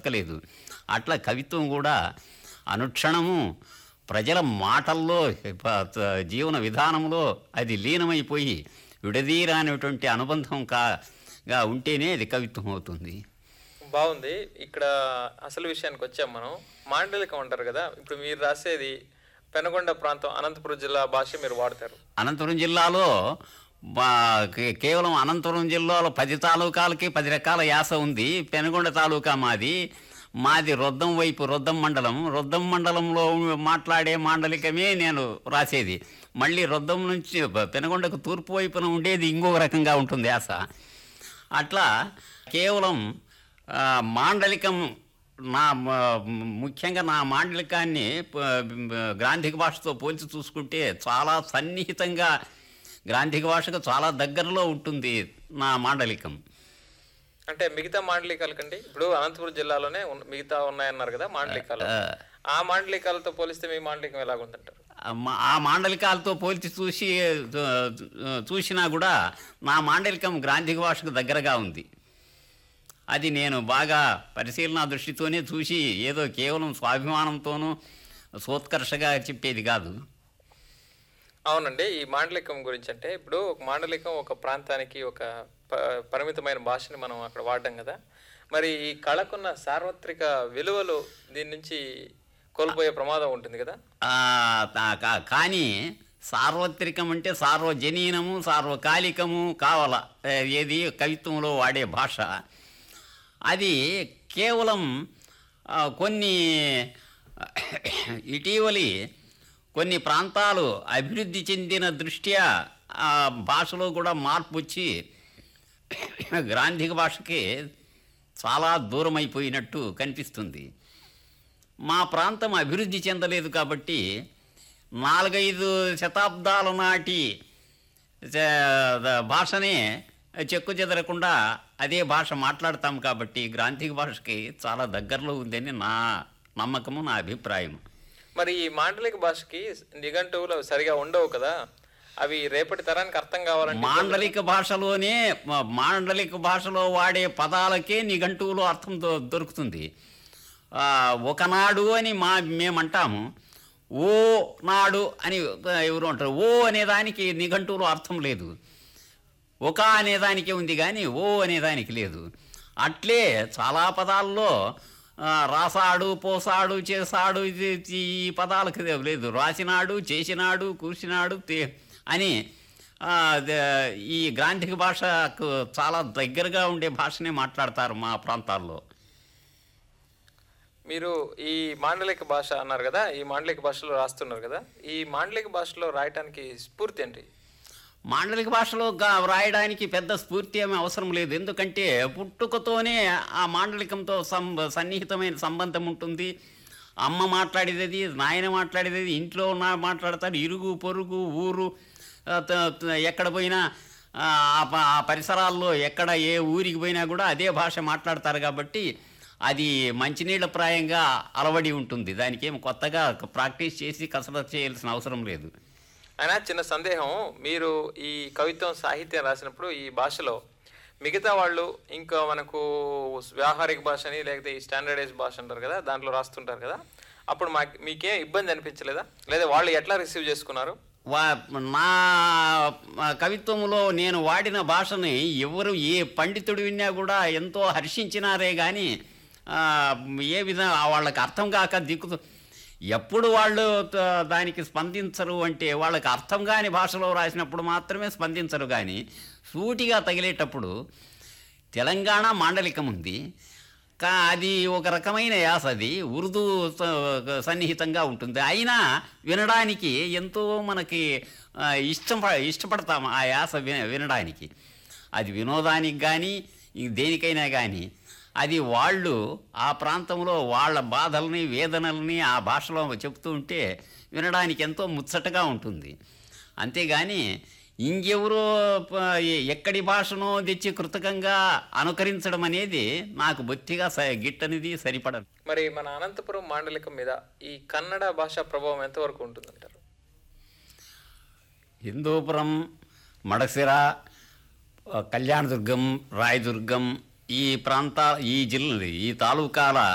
దొరకలేదు అట్లా కవిత్వం కూడా అనుక్షణము ప్రజల మాటల్లో ప- జీవన విధానంలో అది లీనమైపోయి విడదీరానటువంటి అనుబంధం కాగా ఉంటేనే అది కవిత్వం అవుతుంది బాగుంది ఇక్కడ అసలు విషయానికి వచ్చాం మనం మాండలికం అంటారు కదా ఇప్పుడు మీరు రాసేది పెనగొండ ప్రాంతం అనంతపురం జిల్లా భాష మీరు వాడతారు అనంతపురం జిల్లాలో బా- కే- కేవలం అనంతపురం జిల్లాలో పది తాలూకాలకి పది రకాల యాస ఉంది పెనుగొండ తాలూకా మాది మాది రొద్దం వైపు రొద్దం మండలం రొద్దం మండలంలో మాట్లాడే మాండలికమే నేను రాసేది మళ్ళీ రొద్దం నుంచి ప- పెనుగొండకు తూర్పు వైపున ఉండేది ఇంకొక రకంగా ఉంటుంది యాస అట్లా కేవలం ఆ, మాండలికం నా మ- ముఖ్యంగా నా మాండలికాన్ని ప- గ్రాంధిక భాషతో పోల్చి చూసుకుంటే చాలా సన్నిహితంగా గ్రాంధిక భాషకు చాలా దగ్గరలో ఉంటుంది నా మాండలికం అంటే మిగతా మాండలికాల కంటే ఇప్పుడు అనంతపురం జిల్లాలోనే ఉన్న- మిగతా ఉన్నాయన్నారు కదా మాండలికాలు ఆ మాండలికాలతో పోలిస్తే మీ మాండలికం ఎలాగుందంటారు ఆ మా- ఆ మాండలికాలతో పోల్చి చూసి ఆ, చూసినా కూడా నా మాండలికం గ్రాంధిక భాషకు దగ్గరగా ఉంది అది నేను బాగా పరిశీలన దృష్టితోనే చూసి ఏదో కేవలం స్వాభిమానంతోనూ సోత్కర్షగా చెప్పేది కాదు అవునండి ఈ మాండలికం గురించి అంటే ఇప్పుడు ఒక మాండలికం ఒక ప్రాంతానికి ఒక ప- పరిమితమైన భాషని మనం అక్కడ వాడడం కదా మరి ఈ కళకున్న సార్వత్రిక విలువలు దీని నుంచి కోల్పోయే ప్రమాదం ఉంటుంది కదా ఆ, తా- కా- కానీ సార్వత్రికం అంటే సార్వజనీనము సార్వకాలికము కావాల ఏ, ఏది కవిత్వంలో వాడే భాష అది కేవలం ఆ, కొన్ని ఇటీవలి కొన్ని ప్రాంతాలు అభివృద్ధి చెందిన దృష్ట్యా ఆ భాషలో కూడా మార్పు వచ్చి గ్రాంధిక భాషకి చాలా దూరం అయిపోయినట్టు కనిపిస్తుంది మా ప్రాంతం అభివృద్ధి చెందలేదు కాబట్టి నాలుగైదు శతాబ్దాల నాటి చ- భాషనే చెక్కు చెదరకుండా అదే భాష మాట్లాడతాం కాబట్టి గ్రాంధిక భాషకి చాలా దగ్గరలో ఉందని నా నమ్మకము నా అభిప్రాయం మరి ఈ మాండలిక భాషకి నిఘంటువులు సరిగా ఉండవు కదా అవి రేపటి తరానికి అర్థం కావాలంటే మాండలిక భాషలోనే మా- మాండలిక భాషలో వాడే పదాలకే నిఘంటువులో అర్థం దొ- దొరుకుతుంది ఆ, ఒకనాడు అని మా మేమంటాము ఓ నాడు అని ఎవరు అంటారు ఓ అనేదానికి నిఘంటువులో అర్థం లేదు ఒక అనేదానికే ఉంది కానీ ఓ అనేదానికి లేదు అట్లే చాలా పదాల్లో ఆ, రాసాడు పోసాడు చేసాడు ఇది ఇది ఈ పదాలకు లేదు రాసినాడు చేసినాడు కూర్చినాడు తే- అని ఆ, ద- ఈ గ్రాంధిక భాషకు చాలా దగ్గరగా ఉండే భాషనే మాట్లాడతారు మా ప్రాంతాల్లో మీరు ఈ మాండలిక భాష అన్నారు కదా ఈ మాండలిక భాషలో రాస్తున్నారు కదా ఈ మాండలిక భాషలో రాయటానికి స్ఫూర్తి ఏంటి మాండలిక భాషలో గా- వ్రాయడానికి పెద్ద స్ఫూర్తి ఏమీ అవసరం లేదు ఎందుకంటే పుట్టుకతోనే ఆ మాండలికంతో సం సన్నిహితమైన సంబంధం ఉంటుంది అమ్మ మాట్లాడేది నాయన మాట్లాడేది ఇంట్లో ఉన్న మాట్లాడతారు ఇరుగు పొరుగు ఊరు ఆ, త- త- ఎక్కడ పోయినా ఆ, ఆ ప- ఆ పరిసరాల్లో ఎక్కడ ఏ ఊరికి పోయినా కూడా అదే భాష మాట్లాడతారు కాబట్టి అది మంచినీళ్ళ ప్రాయంగా అలవడి ఉంటుంది దానికి ఏం కొత్తగా ప్రాక్టీస్ చేసి కసరత్తు చేయాల్సిన అవసరం లేదు అయినా చిన్న సందేహం మీరు ఈ కవిత్వం సాహిత్యం రాసినప్పుడు ఈ భాషలో మిగతా వాళ్ళు ఇంకా మనకు వ్యావహారిక భాష అని లేకపోతే ఈ స్టాండర్డైజ్ భాష అంటారు కదా దాంట్లో రాస్తుంటారు కదా అప్పుడు మా మీకేం ఇబ్బంది అనిపించలేదా లేదా వాళ్ళు ఎట్లా రిసీవ్ చేసుకున్నారు వా నా ఆ, కవిత్వంలో నేను వాడిన భాషని ఎవరు ఏ పండితుడు విన్నా కూడా ఎంతో హర్షించినారే కానీ ఆ, ఏ విధంగా వాళ్ళకి అర్థం కాక దిక్కు ఎప్పుడు వాళ్ళు త- దానికి స్పందించరు అంటే వాళ్ళకి అర్థం కాని భాషలో రాసినప్పుడు మాత్రమే స్పందించరు కానీ సూటిగా తగిలేటప్పుడు తెలంగాణ మాండలికం ఉంది కా అది ఒక రకమైన యాస అది ఉర్దూ స- సన్నిహితంగా ఉంటుంది అయినా వినడానికి ఎంతో మనకి ఆ, ఇష్టం ఇష్టపడతాం ఆ యాస వి- వినడానికి అది వినోదానికి కానీ దేనికైనా కానీ అది వాళ్ళు ఆ ప్రాంతంలో వాళ్ళ బాధల్ని వేదనల్ని ఆ భాషలో చెప్తూ ఉంటే వినడానికి ఎంతో ముచ్చటగా ఉంటుంది అంతేగాని ఇంకెవరో ప- ఎ- ఎక్కడి భాషనో తెచ్చి కృతకంగా అనుకరించడం అనేది నాకు బొత్తిగా స గిట్టనిది సరిపడదు మరి మన అనంతపురం మాండలికం మీద ఈ కన్నడ భాష ప్రభావం ఎంతవరకు ఉంటుందంటారు హిందూపురం మడసిర కళ్యాణదుర్గం రాయదుర్గం ఈ ప్రాంత ఈ జిల్లా ఈ తాలూకాల